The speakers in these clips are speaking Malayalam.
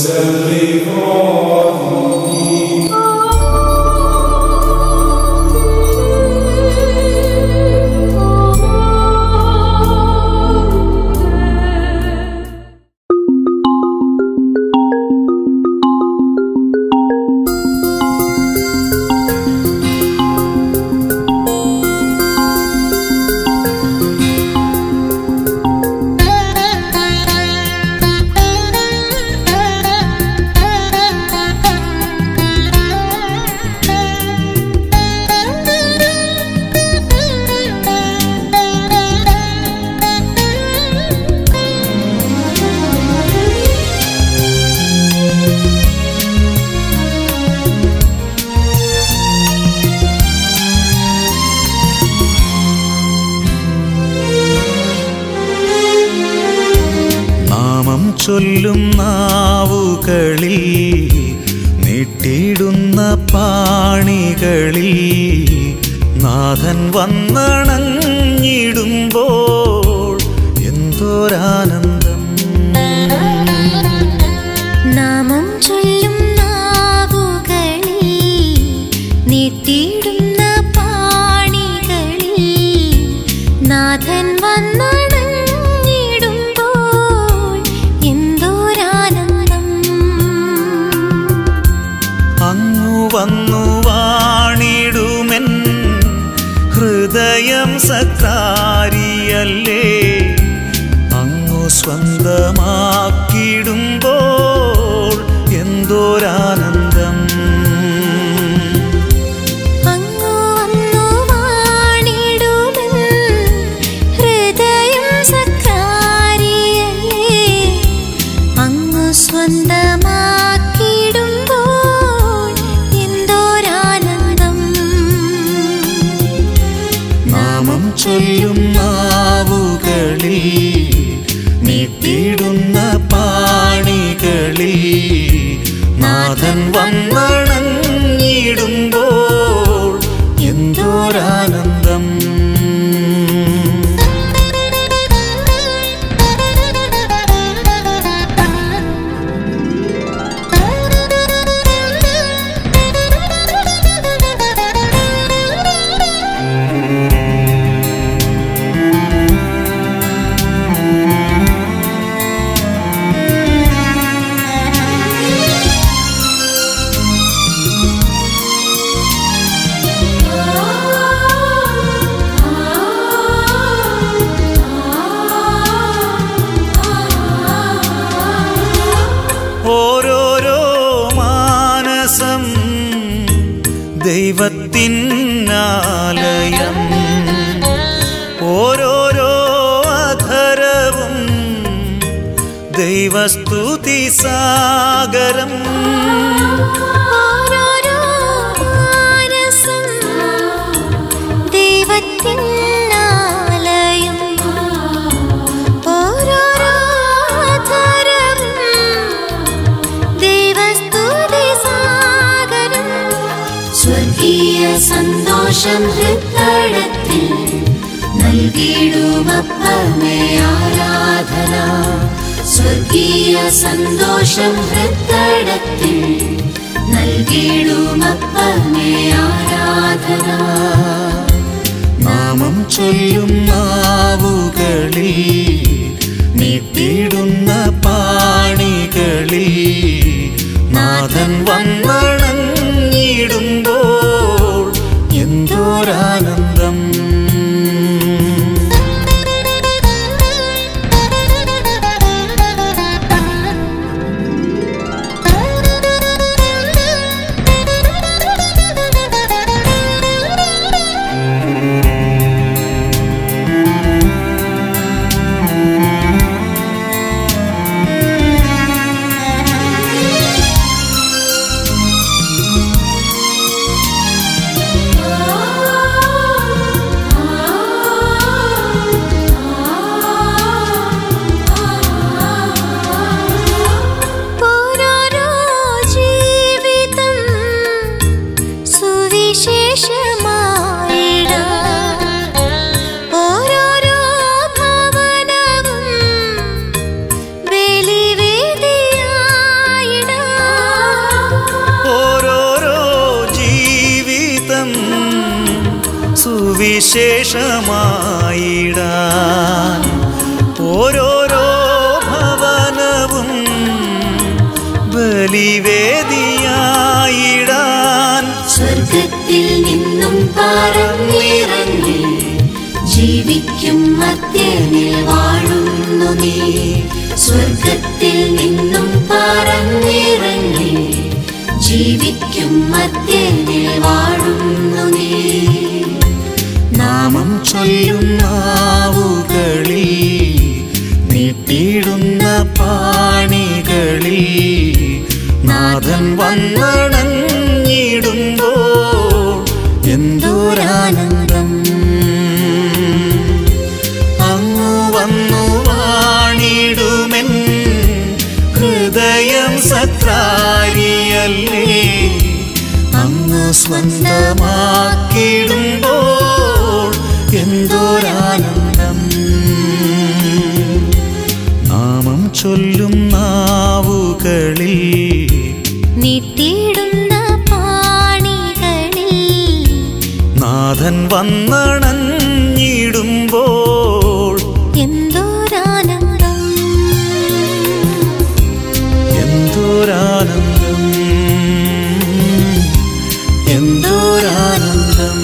നാമം ചൊല്ലും നാവുകളിൽ നീട്ടിയിടുന്ന പാണികളിൽ നാഥൻ വന്നണഞ്ഞിടുമ്പോൾ എന്തോരാനന്ദം നാമം ചൊല്ലും നാവുകളിൽ നീട്ടിയിടുന്ന പാണികളിൽ നാഥൻ വന്നണഞ്ഞിടുമ്പോൾ എന്തോരാനന്ദം അങ്ങു വന്നു വാണിടുമെൻ ഹൃദയം സക്കാരിയല്ലേ അങ്ങു സ്വന്തമാക്കിടുമ്പോൾ എന്തോരാനന്ദം അങ്ങു വന്നു വാണിടുമെൻ ഹൃദയം സക്കാരിയല്ലേ അങ്ങു സ്വന്തമാക്കിടുമ്പോൾ എന്തോരാനന്ദം നാമം ചൊല്ലും നാവുകളിൽ നീട്ടിയിടുന്ന പാണികളിൽ നാഥൻ വന്നണഞ്ഞിടുമ്പോൾ എന്തോരാനന്ദം ഓരോരോ മാനസം ദൈവത്തിനാലയം ഓരോരോ അധരവും ദൈവസ്തുതി സാഗരം ഓരോരോ മാനസം ദൈവത്തിനാലയം ഓരോരോ അധരവും ദൈവസ്തുതി സാഗരം സ്വർഗീയ സന്തോഷം ഹൃത്തടത്തിൽ നൽകിയിടുമപ്പമേ ആരാധന സ്വർഗീയ സന്തോഷം ഹൃത്തടത്തിൽ നൽകിയിടുമപ്പമേ ആരാധന നാമം ചൊല്ലും നാവുകളിൽ നീട്ടിയിടുന്ന പാണികളിൽ നാഥൻ വന്നണഞ്ഞിടുമ്പോൾ എന്തോരാനന്ദം ും സുവിശേഷമായിടാൻ ഓരോരോ ഭവനവും ബലിവേദിയായിടാൻ സ്വർഗത്തിൽ നിന്നും പറന്നിറങ്ങി ജീവിക്കും മധ്യനിൽ വാഴുന്നു നീ സ്വർഗത്തിൽ നിന്നും പറന്നിറങ്ങി ജീവിക്കും മധ്യനിൽ വാഴുന്നു നീ നാമം ചൊല്ലുന്നാവുകളിൽ നീട്ടിയിടുന്ന പാണികളിൽ നാഥൻ വന്നണഞ്ഞിടുമ്പോൾ എന്തോരാനന്ദം അങ്ങു വന്നു വാണിടുമെൻ ഹൃദയം സത്രാരിയല്ലേ അങ്ങ് സ്വന്തമാക്കിടുമ്പോൾ എന്തോരാനന്ദം നാമം ചൊല്ലും നാവുകളിൽ നീട്ടിയിടുന്ന പാണികളിൽ നാഥൻ വന്നണഞ്ഞിടുമ്പോൾ എന്തോരാനന്ദം എന്തോരാനന്ദം എന്തോരാനന്ദം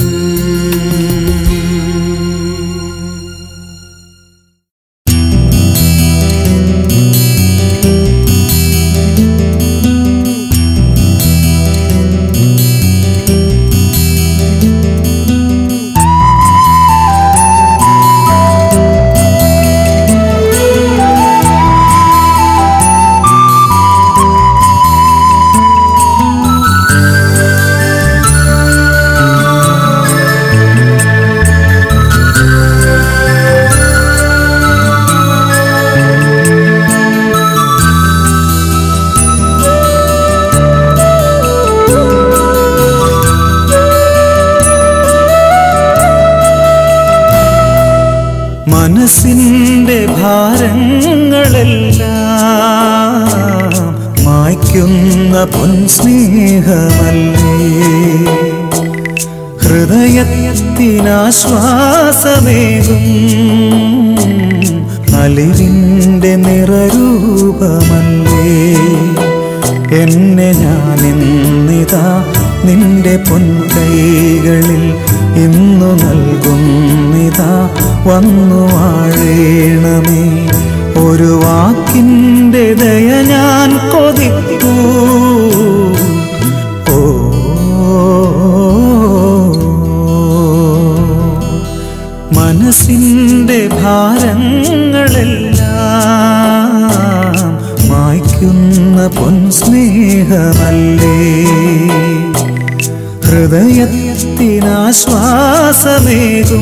മനസ്സിൻ്റെ ഭാരങ്ങളെല്ലാം മായ്ക്കുന്ന പൊൻസ്നേഹമല്ലേ ഹൃദയത്തിനാശ്വാസമേകും അലിവിൻ്റെ നിറരൂപമല്ലേ എന്നെ ഞാനിന്നിതാ നിന്റെ പൊൻകൈകളിൽ ഇന്നു നൽകുന്നിതാ വന്നു വാഴേണമേ ഒരു വാക്കിൻ്റെ ദയ ഞാൻ കൊതിപ്പൂ ഓ മനസ്സിൻ്റെ ഭാരങ്ങളെല്ലാം മായ്ക്കുന്ന പൊൻസ്നേഹമല്ലേ ഹൃദയത്തിനാശ്വാസമേകും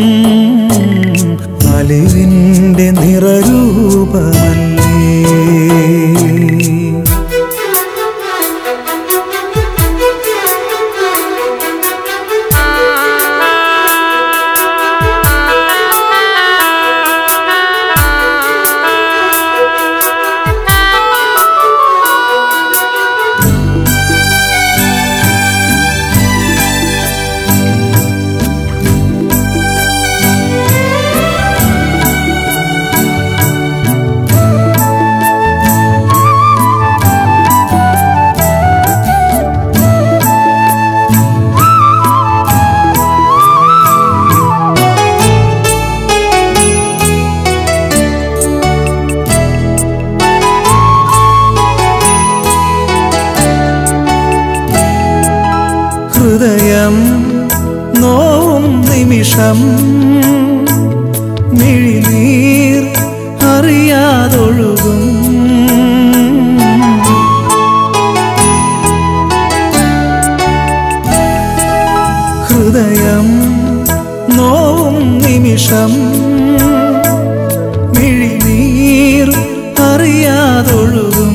അലിവിൻ്റെ നിറരൂപമല്ലേ ഹൃദയം നോവും നിമിഷം മിഴിനീർ അറിയാതൊഴുകും ഹൃദയം നോവും നിമിഷം മിഴിനീർ അറിയാതൊഴുകും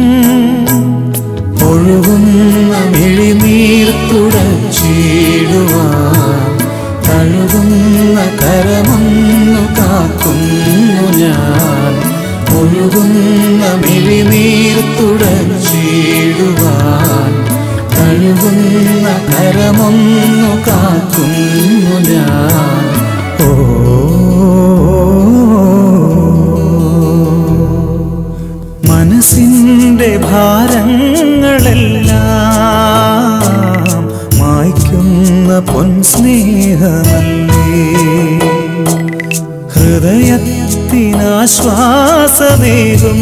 ഒഴുകുന്ന മിഴിനീർ തുടച്ചിടുവാൻ തഴുകുന്ന കരമൊന്നു കാക്കുന്നു ഞാൻ ഒഴുകുന്ന മിഴിനീർ തുടച്ചിടുവാൻ തഴുകുന്ന കരമൊന്നു കാക്കുന്നു ഞാൻ ഓ മനസ്സിൻ്റെ ഭാരങ്ങളെല്ലാം മായ്ക്കുന്ന പൊൻസ്നേഹമല്ലേ ഹൃദയത്തിനാശ്വാസമേകും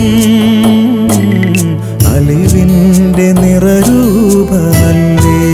അലിവിൻ്റെ നിറരൂപമല്ലേ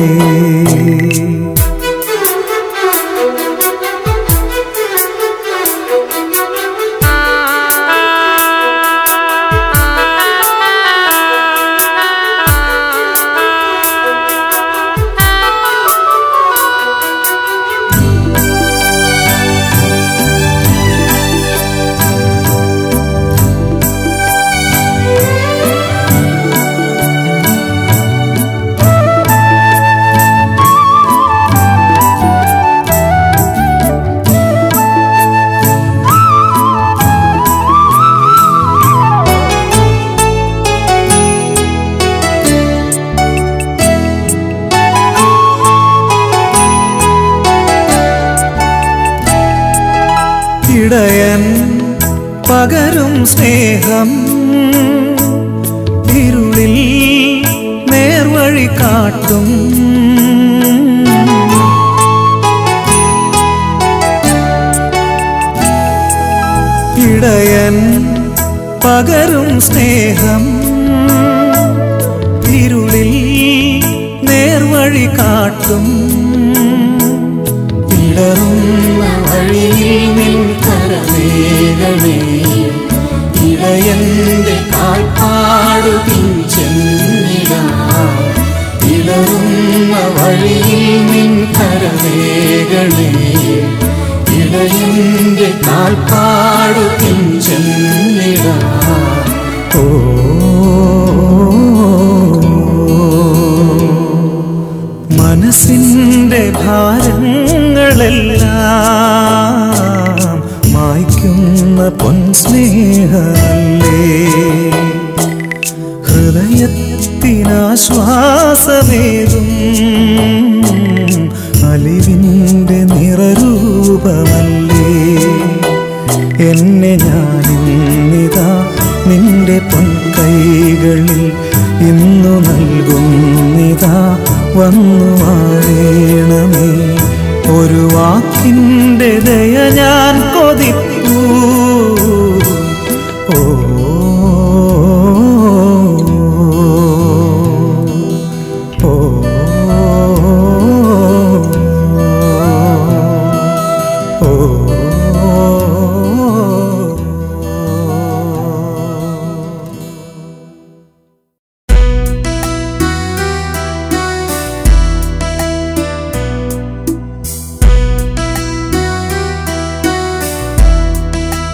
ഇടയൻ പകരും സ്നേഹം ഇരുളിൽ നേർവഴി കാട്ടും ഇടയൻ പകരും സ്നേഹം ഇരുളിൽ നേർവഴി കാട്ടും ഇടറുന്ന വഴിയിൽ നിൻ കരവേഗമേ ഇടയന്റെ കാൽപ്പാടു പിഞ്ചെന്നിടാ ഇടറുന്ന വഴിയിൽ നിൻ കരവേഗമേ ഇടയന്റെ കാൽപ്പാടു പിഞ്ചെന്നിടാ ഓ മനസ്സിൻ്റെ ഭാരങ്ങളെല്ലാം മായ്ക്കുന്ന പൊൻസ്നേഹമല്ലേ ഹൃദയത്തിനാശ്വാസമേകും അലിവിൻ്റെ നിറരൂപമല്ലേ എന്നെ ഞാനിന്നിതാ നിന്റെ പൊൻകൈകളിൽ ഇന്നു നൽകുന്നിതാ വന്നു വാഴേണമേ ഒരു വാക്കിൻ്റെ ദയ ഞാൻ കൊതിപ്പൂ ഓ ഓ ും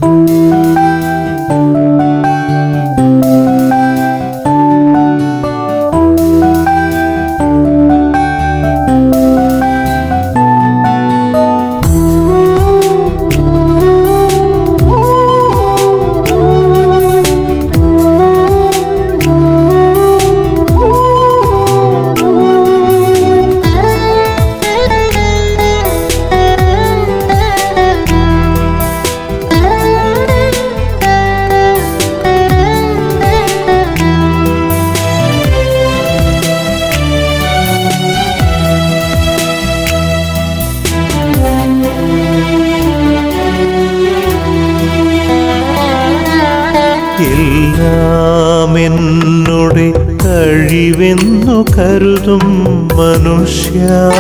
എല്ലാം എന്നോടെ കഴിവെന്നു കരുതും മനുഷ്യ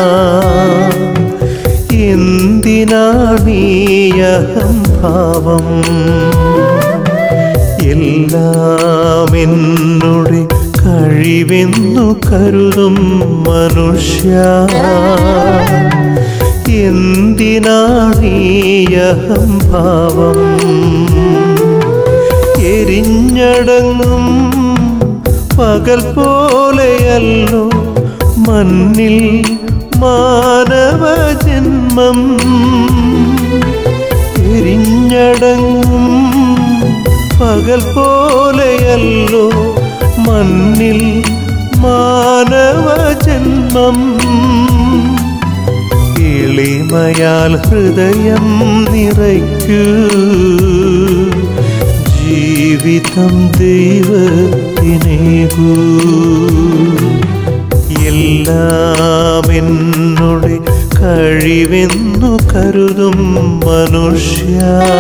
എന്തിനാണീയഹംഭാവം എല്ലാം എന്നോടെ കഴിവെന്നു കരുതും മനുഷ്യ എന്തിനാണീയഹംഭാവം എരിഞ്ഞടങ്ങും പകൽ പോലെയല്ലോ മണ്ണിൽ മാനവജന്മം എരിഞ്ഞടങ്ങും പകൽ പോലെയല്ലോ മണ്ണിൽ മാനവജന്മം എളിമയാൽ ഹൃദയം നിറയ്ക്കൂ ജീവിതം ദൈവത്തിനേകൂ എല്ലാം എന്നോട് കഴിവെന്നു കരുതും മനുഷ്യ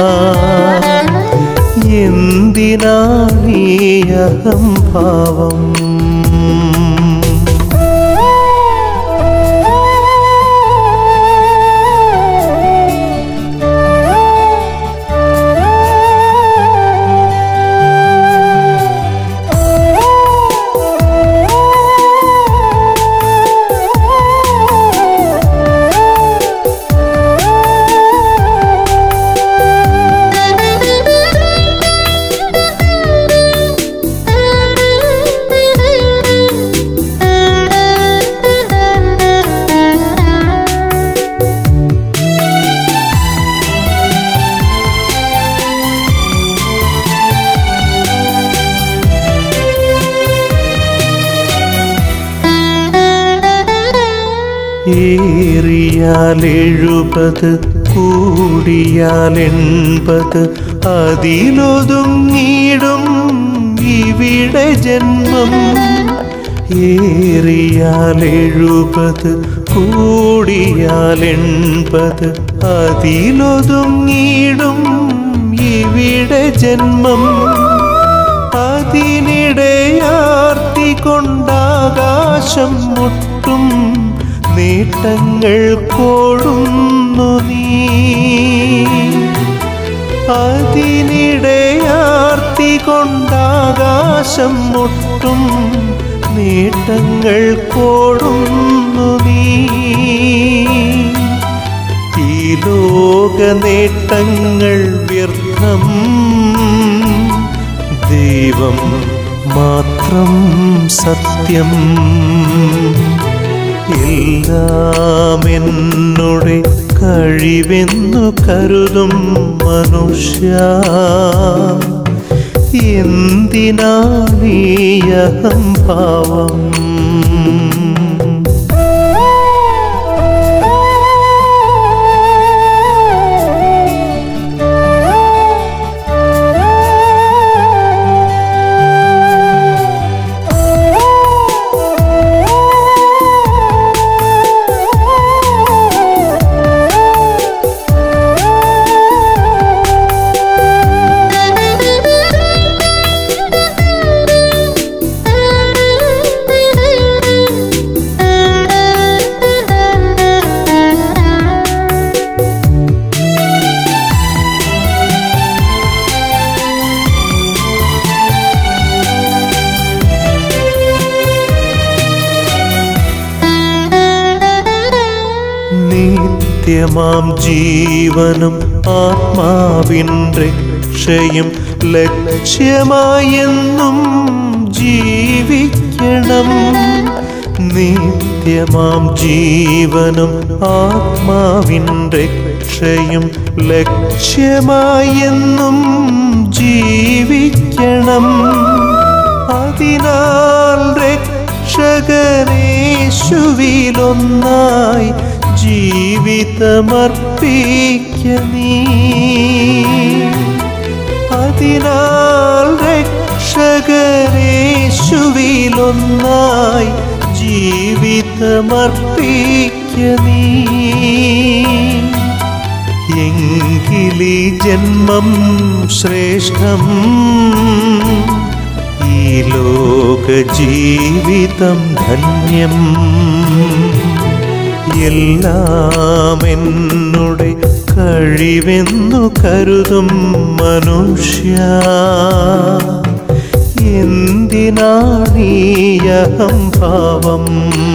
എന്തിനാണീ അഹംഭാവം ഏറിയാൽ എഴുപത് കൂടിയാൽ എൺപത് അതിലൊതുങ്ങിടും ഇവിടെ ജന്മം ഏറിയാൽ എഴുപത് കൂടിയാൽ എൺപത് അതിലൊതുങ്ങിടും ഇവിടെ ജന്മം അതിനിടെയാർത്തി കൊണ്ടാകാശം മുട്ടും നേട്ടങ്ങൾ കോടുന്നു നീ അതിനിടെയാർത്തി കൊണ്ടാകാശം മുട്ടും നേട്ടങ്ങൾ കോടുന്നു നീ ഈ ലോക നേട്ടങ്ങൾ വ്യർത്ഥം ദൈവം മാത്രം സത്യം എല്ലാം എന്നോട് കഴിവെന്നു കരുതും മനുഷ്യ എന്തിനാണീ അഹംഭാവം നിത്യമാം ജീവനും ആത്മാവിൻ രക്തവും രക്ഷയും ലക്ഷ്യമായെന്നും ജീവിക്കണം നിത്യമാം ജീവനും ആത്മാവിൻ രക്ഷയും ലക്ഷ്യമായെന്നും ജീവിക്കണം അതിനാൽ രക്ഷകനേശുവിലൊന്നായി ജീവിതമർപ്പിക്ക നീ അതിനാൽ രക്ഷകനേശുവിലൊന്നായി ജീവിതമർപ്പിക്ക നീ എങ്കിലീ ജന്മം ശ്രേഷ്ഠം ഈ ലോക ജീവിതം ധന്യം എല്ലാം എന്നുടെ കഴിവെന്നു കരുതും മനുഷ്യ എന്തിനാണീയഹം ഭാവം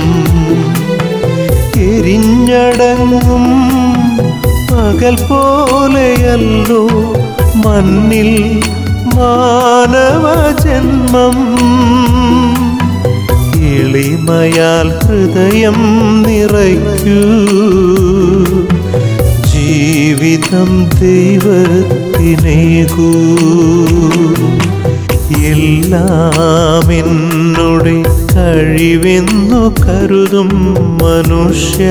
എരിഞ്ഞടങ്ങും പകൽ പോലെയല്ലോ മണ്ണിൽ മാനവജന്മം എളിമയാൽ ഹൃദയം നിറയ്ക്കൂ ജീവിതം ദൈവത്തിനേകൂ എല്ലാം എന്നുടെ കഴിവെന്നു കരുതും മനുഷ്യ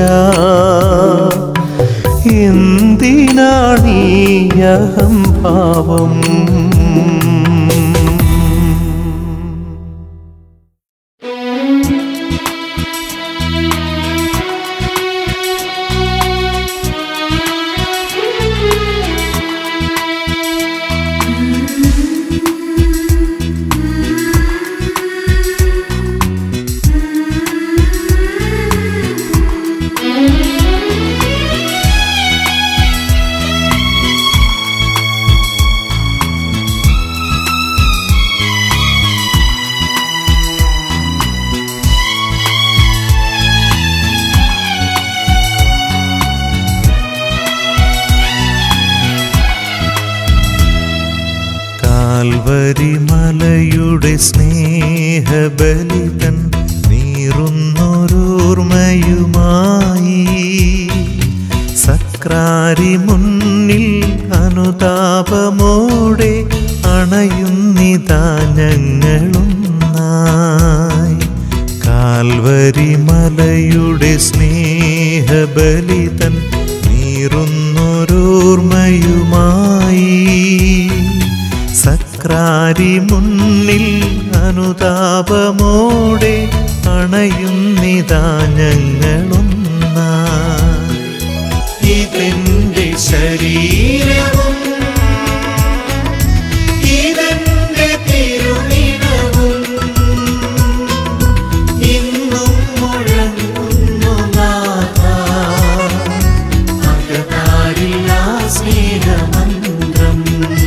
എന്തിനാണീ അഹംഭാവം കാൽവരി മലയുടെ സ്നേഹബലിതൻ നീറുന്നൊരോർമ്മയുമായി സക്രാരി മുന്നിൽ അനുതാപമോടെ അണയുന്നിതാ ഞങ്ങളൊന്നായി കാൽവരി മലയുടെ സ്നേഹബലിതൻ നീറുന്നൊരോർമ്മയുമായി സക്രാരി മുന്നിൽ അനുതാപമോടെ അണയുന്നിതാ ഞങ്ങളൊന്നായി ഇതെന്റെ ശരീരവും ഇതെന്റെ തിരുനിടവും ഇന്നും മുഴങ്ങുന്നു നാഥാ അകതാരില്ലാ സ്നേഹമന്ത്രം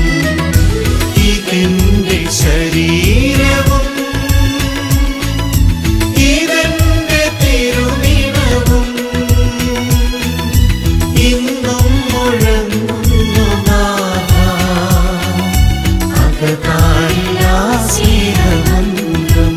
ഇതെന്റെ ശരീരവും ഇതെന്റെ തിരുനിടവും ഇന്നും മുഴങ്ങുന്നു നാഥാ അകതാരില്ലാ സ്നേഹമന്ത്രം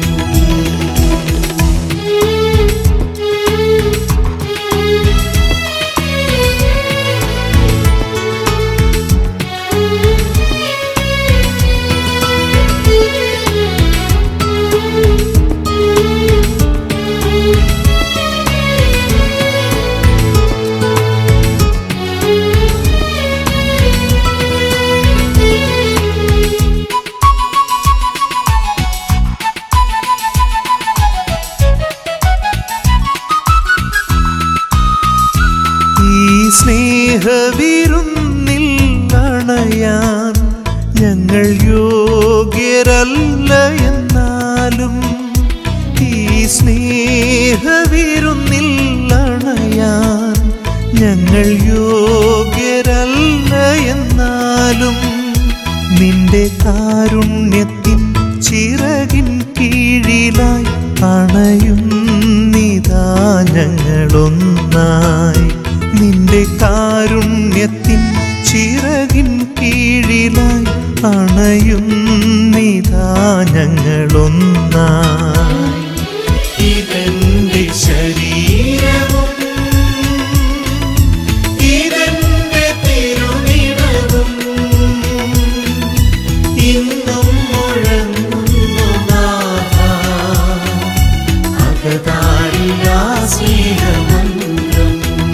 ഈ സ്നേഹവിരുന്നിൽ അണയാൻ ഞങ്ങൾ യോഗ്യരല്ല എന്നാലും ഈ സ്നേഹവിരുന്നിൽ അണയാൻ ഞങ്ങൾ യോഗ്യരല്ല എന്നാലും നിന്റെ കാരുണ്യത്തിൻ ചിറകിൻ കീഴിലായി അണയുന്നിതാ ഞങ്ങളൊന്നായി നിന്റെ കാരുണ്യത്തിൻ ചിറകിൻ കീഴിലായി അണയുന്നിതാ ഞങ്ങളൊന്നായി ഇതെന്റെ ശരീരവും ഇതെന്റെ തിരുനിടവും ഇന്നും മുഴങ്ങുന്നു നാഥ അകതാരിലാ സ്നേഹമന്ത്രം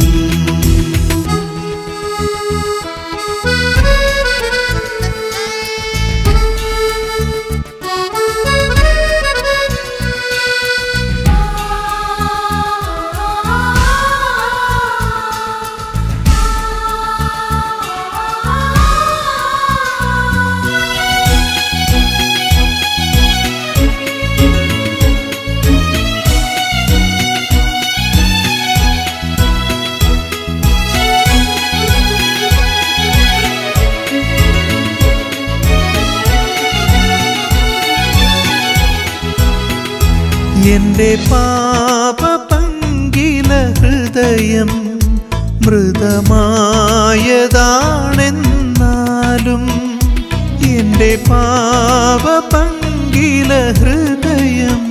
എന്റെ പാപ പങ്കില ഹൃദയം മൃതമായതാണെന്നാലും എന്റെ പാപ പങ്കില ഹൃദയം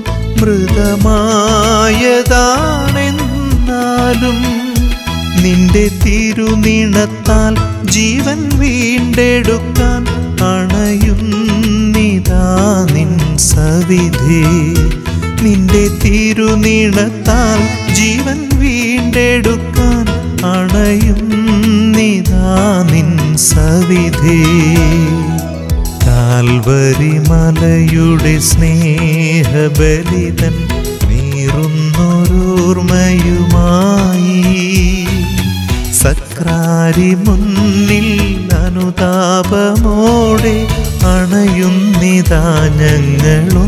മൃതമായതാണെന്നാലും നിന്റെ തിരുനിണത്താൽ ജീവൻ വീണ്ടെടുക്കാൻ അണയുന്നിതാ നിൻ സവിധേ നിന്റെ തിരുനിണത്താൽ ജീവൻ വീണ്ടെടുക്കാൻ അണയുന്നിതാ നിൻ സവിധേ കാൽവരി മലയുടെ സ്നേഹബലിതൻ നീറുന്നൊരോർമ്മയുമായി സക്രാരി മുന്നിൽ അനുതാപമോടെ അണയുന്നിതാ ഞങ്ങളോ